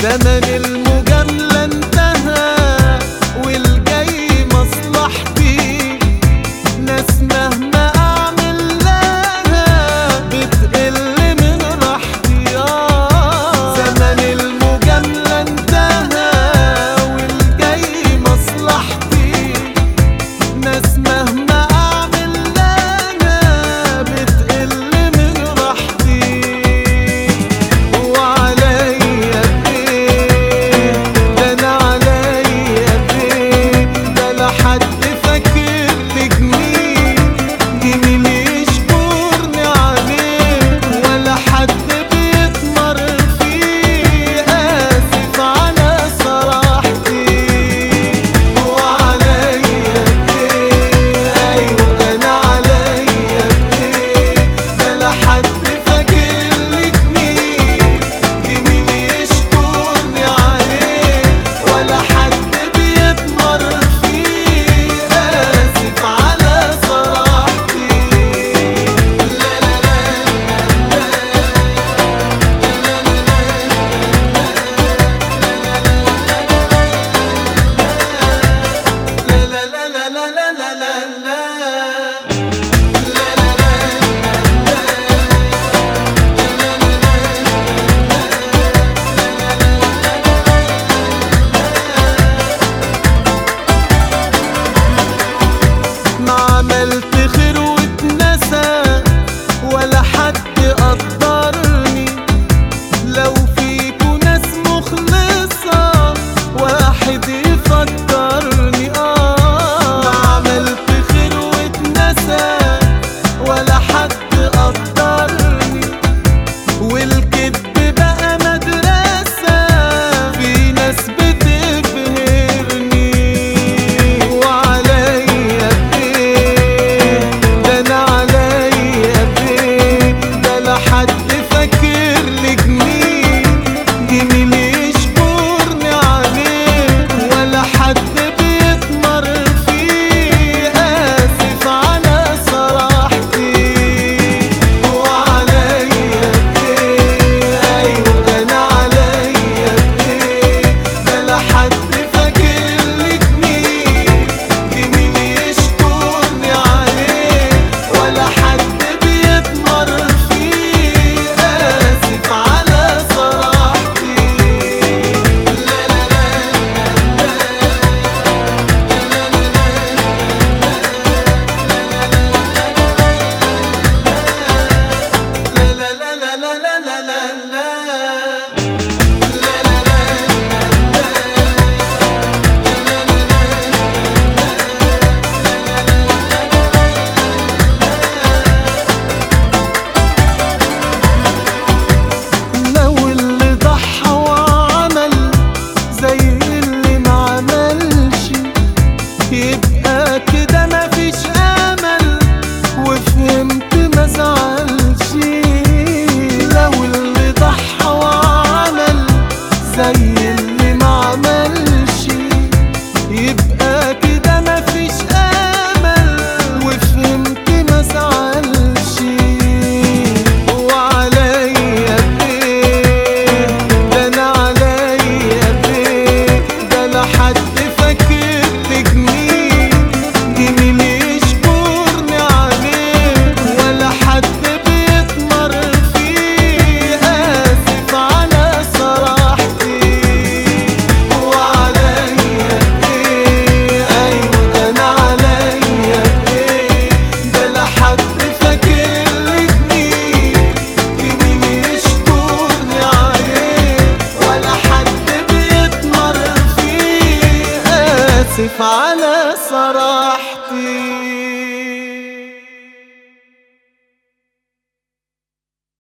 زمن المجاملة انتهى والجاي مصلحتي ناس مهما اعمل لها بتقل من راحتي آه زمن المجاملة انتهى والجاي مصلحتي ناس مهما اعمل لها بتقل من راحتي وعليا ايه ده انا عليا ايه ده لا حد فاكر لي جميل جميل يشكرني عليه ولا حد بيتمر فيه اسف على صراحتي وعليا ايه ايوه انا عليا ايه ده لا حد فاكر لي جميل جميل يشكرني عليه ولا حد بيتمر فيه اسف على صراحتي لا لا لا لا لا لا لا لا لا لا لا ما عملت خير واتنسى ولا حد قدرني لو فيكوا ناس مخلصة واحد يفكرني اه ما عملت خير واتنسى ولا حد قدرني والكذب بقى مدرسة في ناس بتبهرني وعليا ايه ده انا عليا ايه ده لا حد فاكر لي جميل جميل يشكرني عليه ولا حد بيتمر فيه اسف على صراحتي وعليا ايه ايوه انا عليا ايه ده لا حد فاكر لي جميل جميل يشكرني عليه ولا حد بيتمر فيه اسف على صراحتي لا لا لا لا لا لا لا لا لا لا لا لو اللي ضحى وعمل زي اللي ما عملش يبقى كده مفيش امل وفهمت ما زعلش لو اللي ضحى وعمل زي اللي ما عملش يبقى كده مفيش امل وفهمت ما زعلش وعليا ايه ده انا عليا ايه ده لا حد فاكر لي جميل جميل يشكرني عليه ولا حد بيتمر فيه اسف على صراحتي وعليا ايه ايوه انا عليا ايه ده لا حد فاكر لي جميل جميل يشكرني عليه ولا حد بيتمر فيه اسف على صراحتي